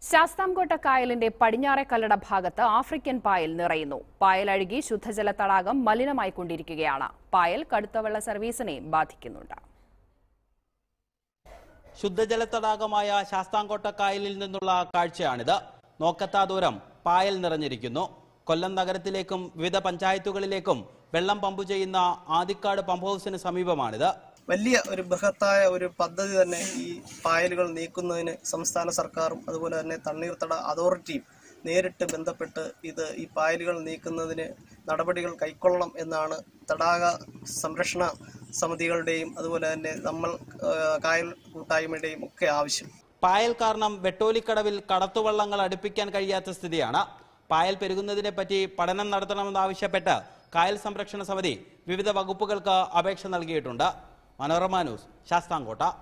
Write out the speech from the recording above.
ശാസ്താംകോട്ട കായലിന്റെ പടിഞ്ഞാറെ കല്ലട ഭാഗത്ത് ആഫ്രിക്കൻ പായൽ നിറയുന്നു പായൽ അഴുകി ശുദ്ധജല തടാകം മലിനമായിക്കൊണ്ടിരിക്കുകയാണ് പായൽ കടുത്ത വെള്ള സർവീസിനെ ബാധിക്കുന്നുണ്ട് ശുദ്ധജല തടാകമായ ശാസ്താംകോട്ട കായലിൽ നിന്നുള്ള കാഴ്ചയാണിത് നോക്കത്താ ദൂരം പായൽ നിറഞ്ഞിരിക്കുന്നു കൊല്ലം നഗരത്തിലേക്കും വിവിധ പഞ്ചായത്തുകളിലേക്കും വെള്ളം പമ്പ് ചെയ്യുന്ന ആദിക്കാട് പമ്പ് ഹൗസിന് സമീപമാണിത് വലിയ ഒരു ബൃഹത്തായ ഒരു പദ്ധതി തന്നെ ഈ പായലുകൾ നീക്കുന്നതിന് സംസ്ഥാന സർക്കാരും അതുപോലെ തന്നെ തണ്ണീർത്തട അതോറിറ്റിയും നേരിട്ട് ബന്ധപ്പെട്ട് ഇത് ഈ പായലുകൾ നീക്കുന്നതിന് നടപടികൾ കൈക്കൊള്ളണം എന്നാണ് തടാക സംരക്ഷണ സമിതികളുടെയും അതുപോലെ തന്നെ നമ്മൾ ആ, കായൽ കൂട്ടായ്മയുടെയും ഒക്കെ ആവശ്യം പായൽ കാരണം വെട്ടോലിക്കടവിൽ കടത്തുവള്ളങ്ങൾ അടുപ്പിക്കാൻ കഴിയാത്ത സ്ഥിതിയാണ് പായൽ പെരുകുന്നതിനെ പറ്റി പഠനം നടത്തണമെന്നാവശ്യപ്പെട്ട് കായൽ സംരക്ഷണ സമിതി വിവിധ വകുപ്പുകൾക്ക് അപേക്ഷ നൽകിയിട്ടുണ്ട് മനോരമ ന്യൂസ് ശാസ്താംകോട്ട